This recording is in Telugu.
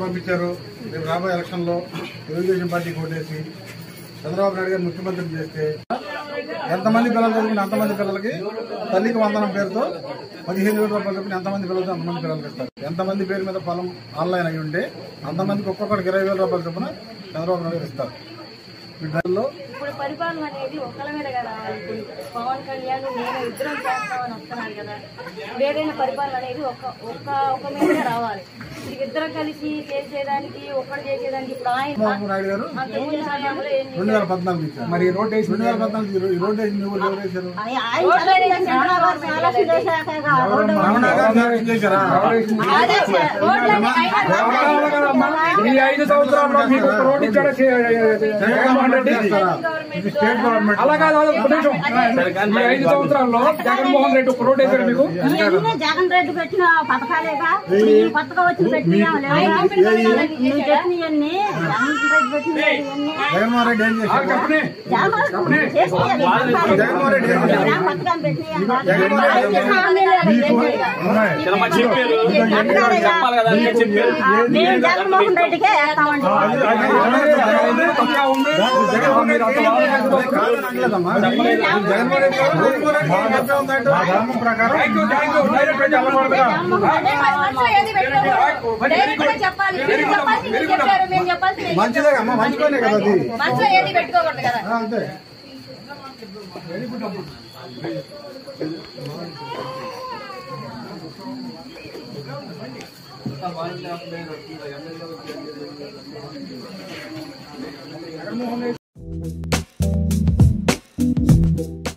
పంపించారు రేపు రాబోయే ఎలక్షన్ లో తెలుగుదేశం పార్టీకి ఓటేసి చంద్రబాబు నాయుడు గారు ముఖ్యమంత్రి చేస్తే ఎంతమంది పిల్లలు చదివిన అంతమంది పిల్లలకి తల్లికి వందనం పేరుతో పదిహేను వేల రూపాయలు చొప్పున ఎంతమంది పిల్లలతో అంతమంది పిల్లలకి ఇస్తారు ఎంతమంది పేరు మీద పొలం ఆన్లైన్ అయి ఉంటే అంతమందికి ఒక్కొక్కడికి ఇరవై వేల రూపాయలు చొప్పున చంద్రబాబు నాయుడు గారు ఇస్తారు ఈ డ్రైవ్లో ఇప్పుడు పరిపాలన అనేది ఒకళ్ళ మీద కదా ఇప్పుడు పవన్ కళ్యాణ్ నేను ఇద్దరం చేస్తామని వస్తున్నారు కదా వేరైన పరిపాలన అనేది ఒక ఒక్క ఒక మీదనే రావాలి ఇప్పుడు ఇద్దరం కలిసి చేసేదానికి ఒక్కడు చేసేదానికి ఇప్పుడు ఆయన చంద్రబాబు నాయుడు గారు అంతకుముందు సమయంలో ఏం రెండు వేల పద్నాలుగు ఇచ్చారు మరి రోడ్ వేసి రెండు వేల పద్నాలుగు ఈ రోడ్ వేసి నువ్వు ఎవరు వేశారు రమణ గారు శాంక్షన్ చేశారా ఈ ఐదు సంవత్సరాల్లో మీకు ఒక రోడ్డు ఇచ్చాడా చే- జగన్మోహన్ రెడ్డి ఇది స్టేట్ గవర్నమెంట్ అలా కాదు అలా ఒక నిమిషం. ఈ ఐదు సంవత్సరాల్లో జగన్మోహన్ రెడ్డి ఒక రోడ్డు వేశాడు మీకు ఇవన్నీ జగన్ రెడ్డి పెట్టిన పథకాలేగా ఈ కొత్తగా వచ్చిన పెట్టిన నువ్వు చెప్పినవన్నీ జగన్ రెడ్డి పెట్టిన జగన్మోహన్ రెడ్డి ఏం చేశారు చెప్పని జగన్మోహన్ రెడ్డి ఏం చేశారు పథకం పెట్టిన జగన్మోహన్ రెడ్డి ఏం చేశారు? మేము జగన్మోహన్ రెడ్డికే వేస్తామండి తప్పే ఉంది జగన్మోహన్ రెడ్డి ఏం చేశారు? కాదని అనలేదమ్మా. జగన్మోహన్ రెడ్డి గారు జగన్మోహన్ రెడ్డి ఏం తప్పే ఉందంటే ఆ ధర్మం ప్రకారం thank you thank you direct గా చెప్పకూడదుగా. మంచిదే అమ్మా మంచిగానే కదా అది మనసులో ఏది పెట్టుకోకూడదు కదా ఆ, అంతే